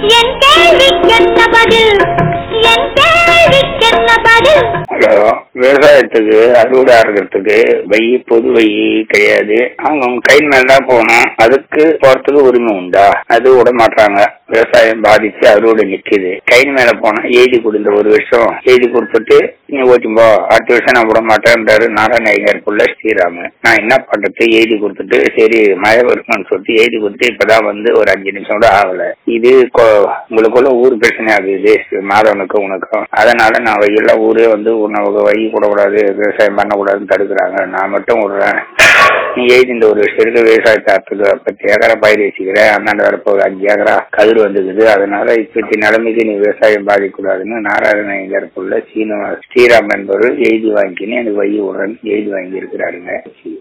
என் கேள்விக்கென்ன பதில் என் கேள்விக்கென்ன பதில் ஹலோ விவசாயத்துக்கு அறுவடை ஆகிறதுக்கு வை பொது வை கிடையாது அவங்க கை மேல தான் போகணும் அதுக்கு போறதுக்கு உரிமை உண்டா அது விட மாட்டாங்க விவசாயம் பாதிச்சு அறுவடை நிக்குது கை மேல போனா எழுதி கொடுத்த ஒரு வருஷம் எழுதி கொடுத்துட்டு நீ ஓட்டியும் போ அடுத்த வருஷம் நான் விட மாட்டேன்றாரு நாராயணர் புள்ள ஸ்ரீராமு நான் என்ன பண்றது எழுதி கொடுத்துட்டு சரி மழை வருமான்னு சொல்லிட்டு எழுதி கொடுத்து இப்பதான் வந்து ஒரு அஞ்சு நிமிஷம் கூட ஆகல இது கொ- உங்களுக்குள்ள ஊர் பிரச்சனை ஆகுது மாதவனுக்கும் உனக்கும் அதனால நான் வெயில ஊரே வந்து உன்னை வை கூடக்கூடாது விவசாயம் பண்ணக்கூடாதுன்னு தடுக்கிறாங்க நான் மட்டும் விடுறேன் நீ எழுதி இந்த ஒரு வருஷம் இருக்க விவசாயத்தை அறுத்துக்கு பத்து ஏக்கரா பயிர் வச்சுக்கிறேன் அண்ணாண்டு வரப்போ ஒரு அஞ்சு ஏக்கரா கதிர் வந்துக்குது அதனால இப்பத்தி நிலைமைக்கு நீ விவசாயம் பாதிக்கக்கூடாதுன்னு நாராயண சீன ஸ்ரீராம் என்பவர் எழுதி வாங்கிக்கின்னு எனக்கு வை விடுறேன்னு எழுதி வாங்கி இருக்கிறாருங்க